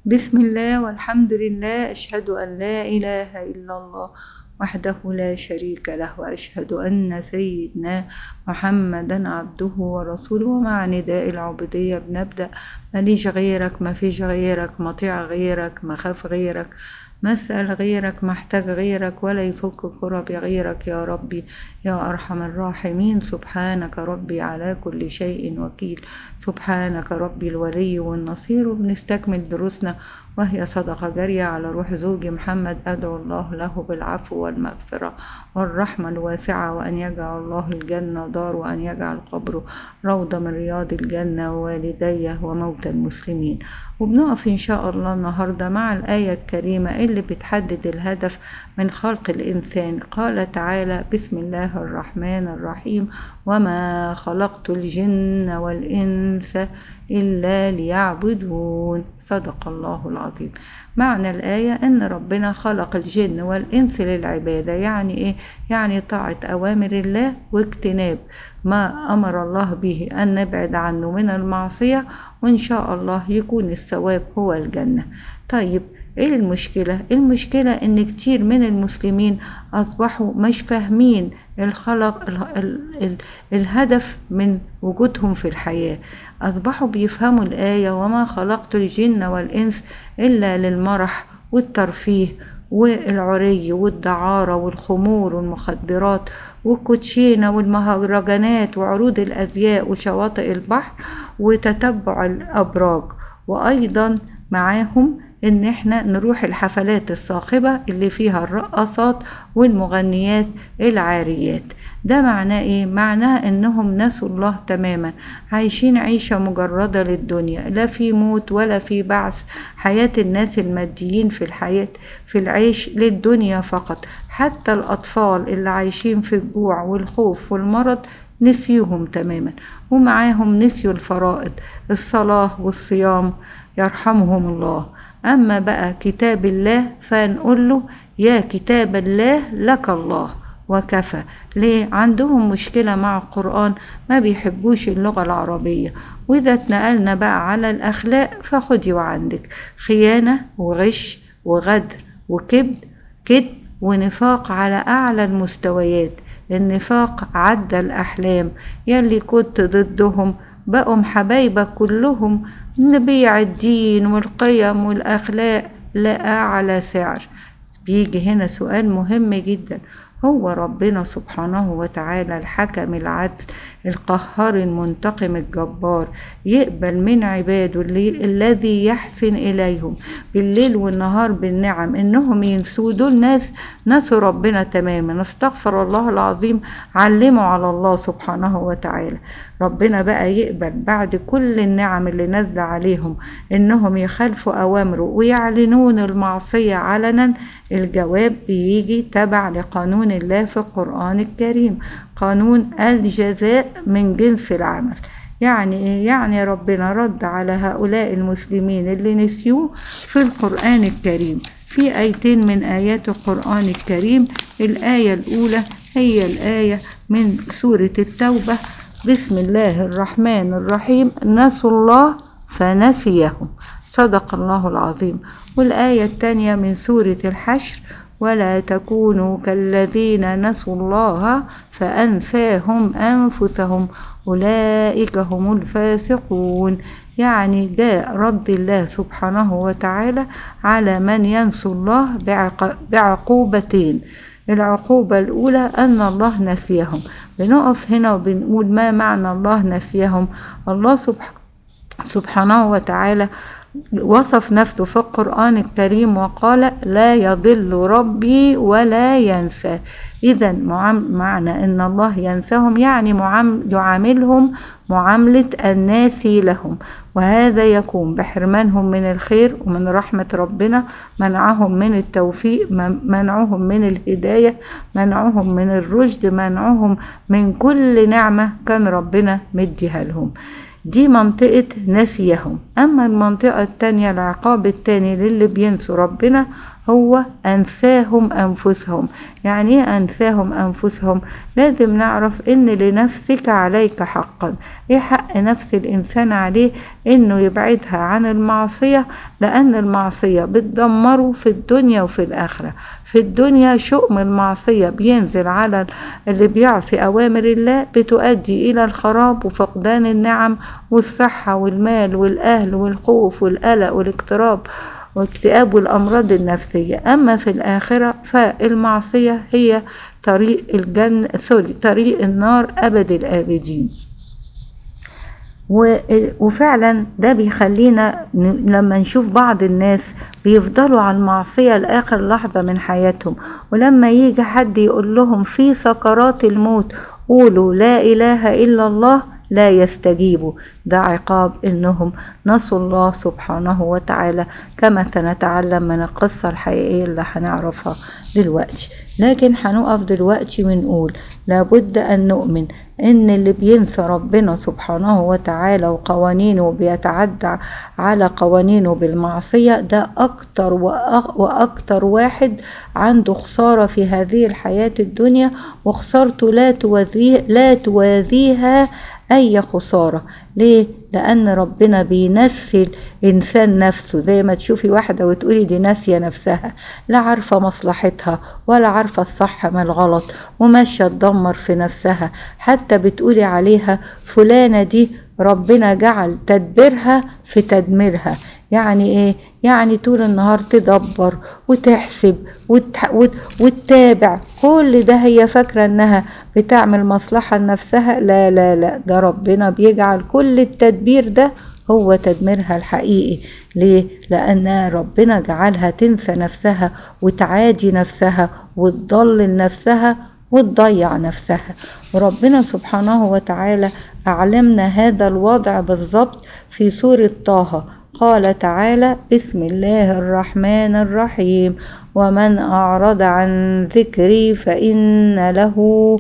بسم الله والحمد لله أشهد أن لا إله إلا الله وحده لا شريك له وأشهد أن سيدنا محمدا عبده ورسوله ومع نداء العبودية بنبدأ ماليش غيرك ما فيش غيرك مطيع غيرك مخاف غيرك مسأل غيرك محتاج غيرك ولا يفك كرب غيرك يا ربي يا أرحم الراحمين سبحانك ربي على كل شيء وكيل سبحانك ربي الولي والنصير وبنستكمل دروسنا وهي صدقة جارية على روح زوجي محمد أدعو الله له بالعفو والمغفرة والرحمة الواسعة وأن يجعل الله الجنة دار وأن يجعل قبره روضة من رياض الجنة ووالديه وموتى المسلمين وبنقف إن شاء الله النهاردة مع الآية الكريمة اللي بتحدد الهدف من خلق الإنسان قال تعالى بسم الله الرحمن الرحيم وما خلقت الجن والإنس إلا ليعبدون صدق الله العظيم معنى الآية أن ربنا خلق الجن والإنس للعبادة يعني إيه؟ يعني طاعة أوامر الله واجتناب ما أمر الله به أن نبعد عنه من المعصية وإن شاء الله يكون الثواب هو الجنة طيب ايه المشكلة؟ المشكلة ان كتير من المسلمين اصبحوا مش فاهمين الخلق ال ال ال الهدف من وجودهم في الحياة اصبحوا بيفهموا الآية وما خلقت الجن والانس الا للمرح والترفيه والعري والدعارة والخمور والمخدرات والكوتشينة والمهرجانات وعروض الأزياء وشواطئ البحر وتتبع الأبراج وأيضا معاهم ان احنا نروح الحفلات الصاخبة اللي فيها الرقصات والمغنيات العاريات ده معناه ايه معناه انهم نسوا الله تماما عايشين عيشة مجردة للدنيا لا في موت ولا في بعث حياة الناس الماديين في الحياة في العيش للدنيا فقط حتى الاطفال اللي عايشين في الجوع والخوف والمرض نسيوهم تماما ومعاهم نسيوا الفرائض الصلاة والصيام يرحمهم الله أما بقى كتاب الله فنقول له يا كتاب الله لك الله وكفى ليه عندهم مشكلة مع القرآن ما بيحبوش اللغة العربية وإذا اتنقلنا بقى على الأخلاق فخدي وعندك خيانة وغش وغدر وكبد كذب ونفاق على أعلى المستويات النفاق عدى الأحلام يلي كنت ضدهم بقوا حبايبك كلهم نبيع الدين والقيم والأخلاق لأعلى سعر بيجي هنا سؤال مهم جدا هو ربنا سبحانه وتعالى الحكم العدل القهار المنتقم الجبار يقبل من عباده الذي يحسن إليهم بالليل والنهار بالنعم إنهم ينسوا دول ناس نسوا ربنا تماما استغفر الله العظيم علموا على الله سبحانه وتعالى ربنا بقى يقبل بعد كل النعم اللي نازلة عليهم إنهم يخالفوا أوامره ويعلنون المعصية علنا الجواب بيجي تبع لقانون الله في القرآن الكريم قانون الجزاء من جنس العمل يعني ايه يعني ربنا رد على هؤلاء المسلمين اللي نسيوه في القرآن الكريم في آيتين من آيات القرآن الكريم الآية الأولى هي الآية من سورة التوبة بسم الله الرحمن الرحيم نسوا الله فنسيهم صدق الله العظيم والآية الثانية من سورة الحشر ولا تكونوا كالذين نسوا الله فأنساهم أنفسهم أولئك هم الفاسقون يعني جاء رد الله سبحانه وتعالى على من ينسوا الله بعقوبتين العقوبة الأولى أن الله نسيهم بنقف هنا وبنقول ما معنى الله نسيهم الله سبحانه وتعالى وصف نفسه في القرآن الكريم وقال لا يضل ربي ولا ينسى إذا معنى أن الله ينساهم يعني يعاملهم معاملة الناسي لهم وهذا يكون بحرمانهم من الخير ومن رحمة ربنا منعهم من التوفيق منعهم من الهداية منعهم من الرشد منعهم من كل نعمة كان ربنا مديها لهم دي منطقة نسيهم أما المنطقة التانية العقاب التاني للي بينسوا ربنا هو أنساهم أنفسهم يعني إيه أنساهم أنفسهم لازم نعرف إن لنفسك عليك حقا إيه حق نفس الإنسان عليه إنه يبعدها عن المعصية لأن المعصية بتدمره في الدنيا وفي الآخرة في الدنيا شؤم المعصية بينزل على اللي بيعصي أوامر الله بتؤدي إلى الخراب وفقدان النعم والصحة والمال والأهل والخوف والقلق والاضطراب واكتئاب والأمراض النفسية أما في الآخرة فالمعصية هي طريق الجنة سوري طريق النار أبد الآبدين وفعلا ده بيخلينا لما نشوف بعض الناس بيفضلوا على المعصية لآخر لحظة من حياتهم ولما يجي حد يقول لهم في سكرات الموت قولوا لا إله إلا الله لا يستجيبوا ده عقاب انهم نسوا الله سبحانه وتعالى كما سنتعلم من القصة الحقيقية اللي هنعرفها دلوقتي لكن هنقف دلوقتي ونقول لابد ان نؤمن ان اللي بينسى ربنا سبحانه وتعالى وقوانينه وبيتعدى على قوانينه بالمعصية ده اكتر واكتر واحد عنده خسارة في هذه الحياة الدنيا وخسارته لا توازيه لا توازيها اي خسارة ليه لان ربنا بينسي الانسان نفسه زي ما تشوفي واحدة وتقولي دي ناسية نفسها لا عارفة مصلحتها ولا عارفة الصح من الغلط وماشية تدمر في نفسها حتى بتقولي عليها فلانة دي ربنا جعل تدبيرها في تدميرها يعني ايه يعني طول النهار تدبر وتحسب وتح... وت... وتتابع كل ده هي فاكرة انها بتعمل مصلحة لنفسها لا لا لا ده ربنا بيجعل كل التدبير ده هو تدميرها الحقيقي ليه لان ربنا جعلها تنسى نفسها وتعادي نفسها وتضلل نفسها وتضيع نفسها وربنا سبحانه وتعالى أعلمنا هذا الوضع بالضبط في سورة طه قال تعالى بسم الله الرحمن الرحيم ومن أعرض عن ذكري فإن له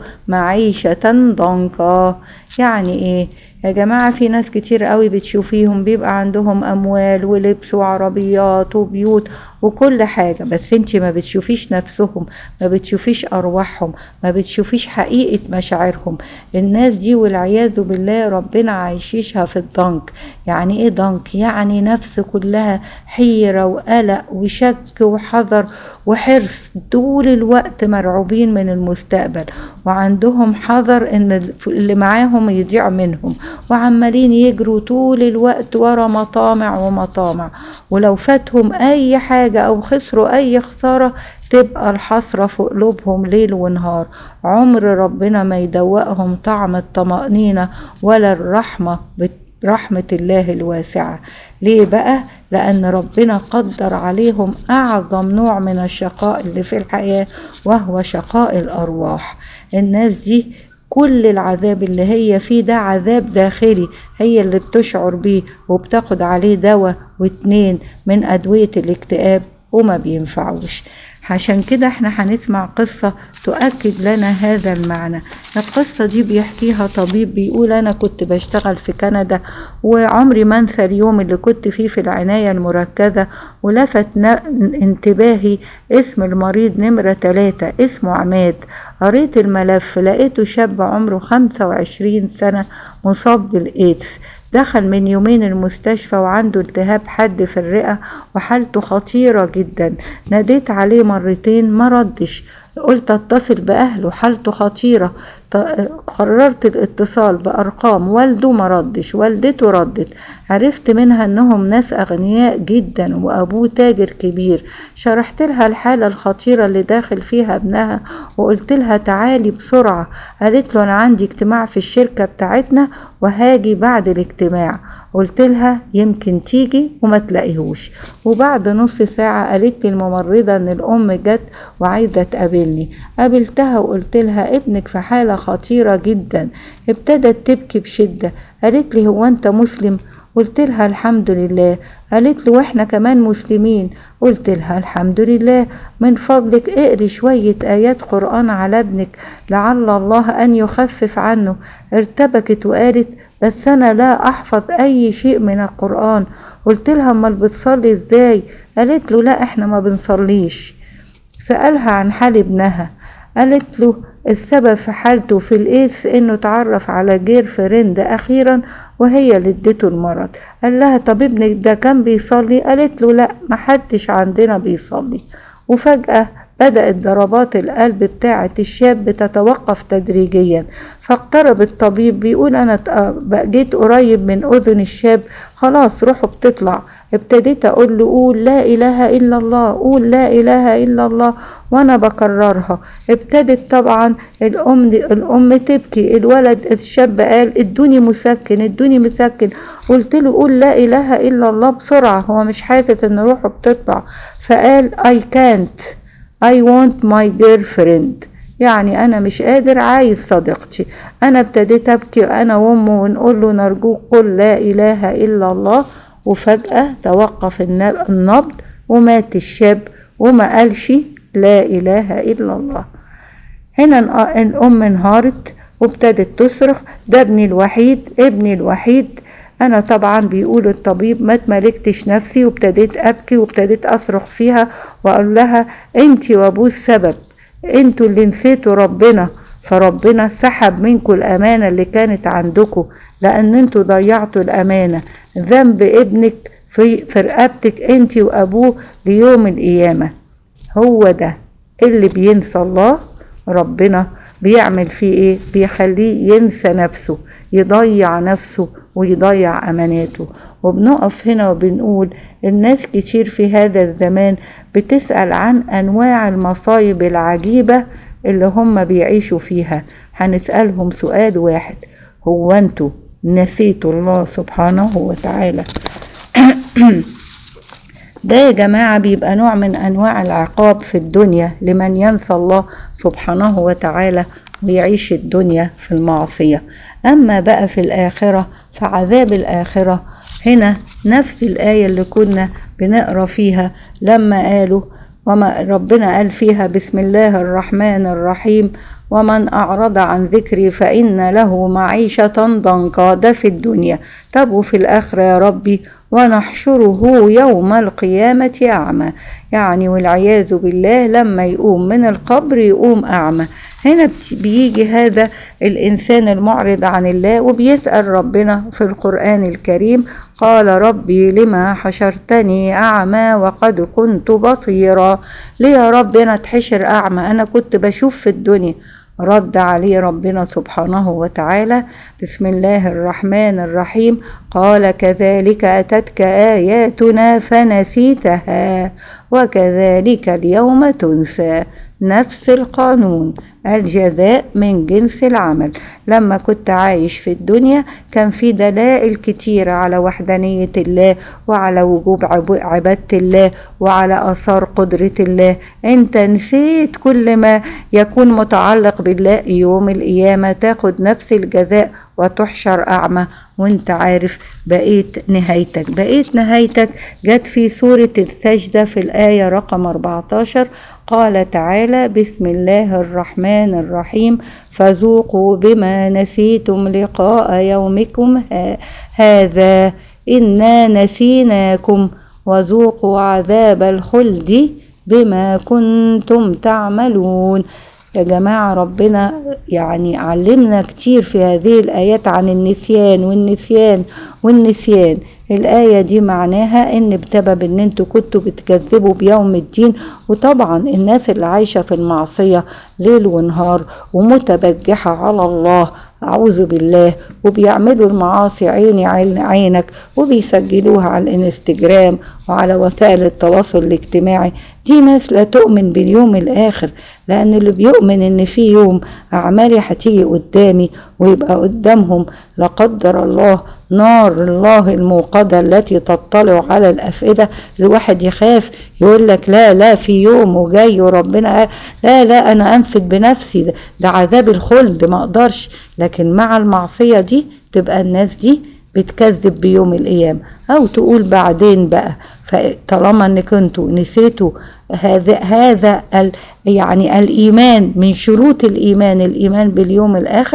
معيشة ضنكا يعني إيه يا جماعة في ناس كتير قوي بتشوفيهم بيبقى عندهم أموال ولبس وعربيات وبيوت وكل حاجة بس انت ما بتشوفيش نفسهم ما بتشوفيش أرواحهم ما بتشوفيش حقيقة مشاعرهم الناس دي والعياذ بالله ربنا عايشيشها في الضنك يعني ايه ضنك يعني نفس كلها حيرة وقلق وشك وحذر وحرص طول الوقت مرعوبين من المستقبل وعندهم حذر ان اللي معاهم يضيع منهم وعمالين يجروا طول الوقت ورا مطامع ومطامع ولو فاتهم اي حاجة او خسروا اي خسارة تبقى الحسرة في قلوبهم ليل ونهار عمر ربنا ما يدوقهم طعم الطمأنينة ولا الرحمة رحمة الله الواسعة ليه بقى لأن ربنا قدر عليهم أعظم نوع من الشقاء اللي في الحياة وهو شقاء الأرواح الناس دي كل العذاب اللي هي فيه ده عذاب داخلي هي اللي بتشعر بيه وبتاخد عليه دواء واتنين من أدوية الاكتئاب وما بينفعوش عشان كده احنا هنسمع قصة تؤكد لنا هذا المعنى القصة دي بيحكيها طبيب بيقول انا كنت بشتغل في كندا وعمري ما انسى اليوم اللي كنت فيه في العناية المركزة ولفت انتباهي اسم المريض نمرة ثلاثة اسمه عماد قريت الملف لقيته شاب عمره خمسة وعشرين سنة مصاب بالايدز دخل من يومين المستشفى وعنده التهاب حاد في الرئة وحالته خطيرة جدا ناديت عليه مرتين ما ردش قلت اتصل بأهله حالته خطيرة قررت الاتصال بأرقام والده ما ردش والدته ردت عرفت منها انهم ناس اغنياء جدا وابوه تاجر كبير شرحت لها الحالة الخطيرة اللي داخل فيها ابنها وقلت لها تعالي بسرعة قالت له انا عندي اجتماع في الشركة بتاعتنا وهاجي بعد الاجتماع قلت لها يمكن تيجي وما تلاقيهوش وبعد نص ساعة قالت لي الممرضة ان الام جت وعايزة تقابلني قابلتها وقلت لها ابنك في حالة خطيرة جدا ابتدت تبكي بشدة قالت لي هو انت مسلم قلت لها الحمد لله قالت لي واحنا كمان مسلمين قلت لها الحمد لله من فضلك اقري شوية آيات قرآن على ابنك لعل الله أن يخفف عنه ارتبكت وقالت بس أنا لا أحفظ أي شيء من القرآن قلت لها امال بتصلي ازاي قالت له لا احنا ما بنصليش سألها عن حال ابنها قالت له السبب في حالته في الايدز انه اتعرف على جير فريند اخيرا وهي اللي ادته المرض قال لها طب ابنك ده كان بيصلي قالت له لا محدش عندنا بيصلي وفجأة بدأت ضربات القلب بتاعة الشاب تتوقف تدريجيا فاقترب الطبيب بيقول أنا جيت قريب من أذن الشاب خلاص روحه بتطلع ابتديت أقول له قول لا إله إلا الله قول لا إله إلا الله وأنا بكررها ابتدت طبعا الأم الأم تبكي الولد الشاب قال ادوني مسكن ادوني مسكن قلت له قول لا إله إلا الله بسرعة هو مش حاسس إن روحه بتطلع فقال I can't I want my girlfriend يعني أنا مش قادر عايز صديقتي أنا ابتديت أبكي أنا وأمه ونقول له نرجوك قل لا إله إلا الله وفجأة توقف النبض ومات الشاب وما قالش لا إله إلا الله هنا الأم انهارت وابتدت تصرخ ده ابني الوحيد ابني الوحيد انا طبعا بيقول الطبيب ما تملكتش نفسي وابتديت ابكي وابتديت اصرخ فيها واقول لها انت وابوه السبب انتوا اللي نسيتوا ربنا فربنا سحب منكم الامانه اللي كانت عندكم لان انتوا ضيعتوا الامانه ذنب ابنك في في رقبتك انت وابوه ليوم القيامه هو ده اللي بينسى الله ربنا بيعمل فيه ايه بيخليه ينسى نفسه يضيع نفسه ويضيع اماناته وبنقف هنا وبنقول الناس كتير في هذا الزمان بتسأل عن انواع المصايب العجيبة اللي هم بيعيشوا فيها هنسألهم سؤال واحد هو انتوا نسيتوا الله سبحانه وتعالى ده يا جماعة بيبقى نوع من أنواع العقاب في الدنيا لمن ينسى الله سبحانه وتعالى ويعيش الدنيا في المعصية أما بقى في الآخرة فعذاب الآخرة هنا نفس الآية اللي كنا بنقرأ فيها لما قالوا وما ربنا قال فيها بسم الله الرحمن الرحيم ومن أعرض عن ذكري فإن له معيشة ضنكا ده في الدنيا طب وفي الآخرة يا ربي ونحشره يوم القيامة أعمى يعني والعياذ بالله لما يقوم من القبر يقوم أعمى هنا بيجي هذا الإنسان المعرض عن الله وبيسأل ربنا في القرآن الكريم قال ربي لما حشرتني أعمى وقد كنت بصيرا ليه يا رب أنا اتحشر أعمى أنا كنت بشوف في الدنيا رد عليه ربنا سبحانه وتعالى بسم الله الرحمن الرحيم قال كذلك أتتك آياتنا فنسيتها وكذلك اليوم تنسى نفس القانون الجزاء من جنس العمل لما كنت عايش في الدنيا كان في دلائل كتيرة على وحدانية الله وعلى وجوب عبادة الله وعلى أثار قدرة الله انت نسيت كل ما يكون متعلق بالله يوم القيامة تاخد نفس الجزاء وتحشر أعمى وانت عارف بقيت نهايتك بقيت نهايتك جت في سورة السجدة في الآية رقم 14 قال تعالى بسم الله الرحمن الرحيم فذوقوا بما نسيتم لقاء يومكم هذا إنا نسيناكم وذوقوا عذاب الخلد بما كنتم تعملون يا جماعة ربنا يعني علمنا كتير في هذه الآيات عن النسيان والنسيان والنسيان الآية دي معناها إن بسبب إن انتوا كنتوا بتكذبوا بيوم الدين وطبعا الناس اللي عايشة في المعصية ليل ونهار ومتبجحة على الله أعوذ بالله وبيعملوا المعاصي عيني عين عينك وبيسجلوها على الانستجرام وعلى وسائل التواصل الاجتماعي دي ناس لا تؤمن باليوم الآخر لأن اللي بيؤمن إن في يوم أعمالي هتيجي قدامي ويبقى قدامهم لا قدر الله نار الله الموقدة التي تطلع على الأفئدة الواحد يخاف يقول لك لا لا في يوم وجاي وربنا لا لا أنا أنفد بنفسي ده, ده عذاب الخلد ما أقدرش لكن مع المعصية دي تبقى الناس دي بتكذب بيوم القيامة أو تقول بعدين بقى فطالما انك انتوا نسيتوا هذا هذا ال يعني الايمان من شروط الايمان الايمان باليوم الاخر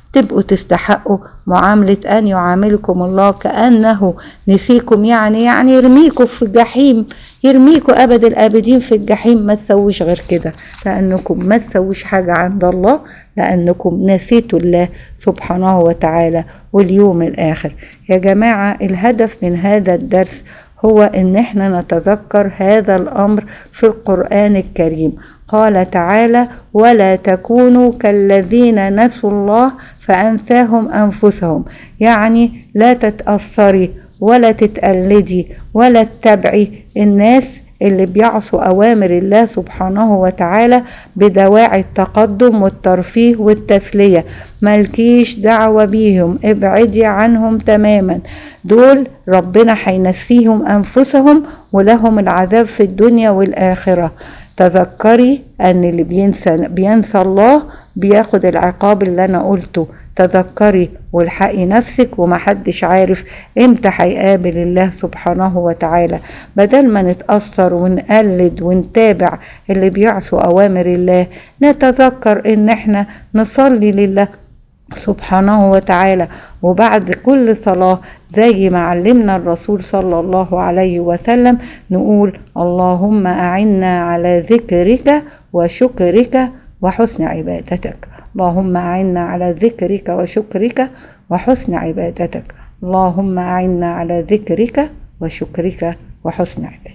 تبقوا تستحقوا معاملة أن يعاملكم الله كأنه نسيكم يعني يعني يرميكم في الجحيم يرميكم أبد الآبدين في الجحيم ما تسويش غير كده لأنكم ما تسويش حاجة عند الله لأنكم نسيتوا الله سبحانه وتعالى واليوم الآخر يا جماعة الهدف من هذا الدرس هو ان احنا نتذكر هذا الامر في القرآن الكريم قال تعالى ولا تكونوا كالذين نسوا الله فأنساهم أنفسهم يعني لا تتأثري ولا تتقلدي ولا تتبعي الناس اللي بيعصوا أوامر الله سبحانه وتعالى بدواعي التقدم والترفيه والتسلية ملكيش دعوة بيهم ابعدي عنهم تماما دول ربنا هينسيهم أنفسهم ولهم العذاب في الدنيا والآخرة تذكري أن اللي بينسى, بينسى الله بياخد العقاب اللي أنا قلته تذكري والحقي نفسك ومحدش عارف امتى هيقابل الله سبحانه وتعالى بدل ما نتأثر ونقلد ونتابع اللي بيعصوا أوامر الله نتذكر ان احنا نصلي لله سبحانه وتعالى وبعد كل صلاة زي ما علمنا الرسول صلى الله عليه وسلم نقول اللهم أعنا على ذكرك وشكرك وحسن عبادتك اللهم أعنا على ذكرك وشكرك وحسن عبادتك اللهم أعنا على ذكرك وشكرك وحسن عبادتك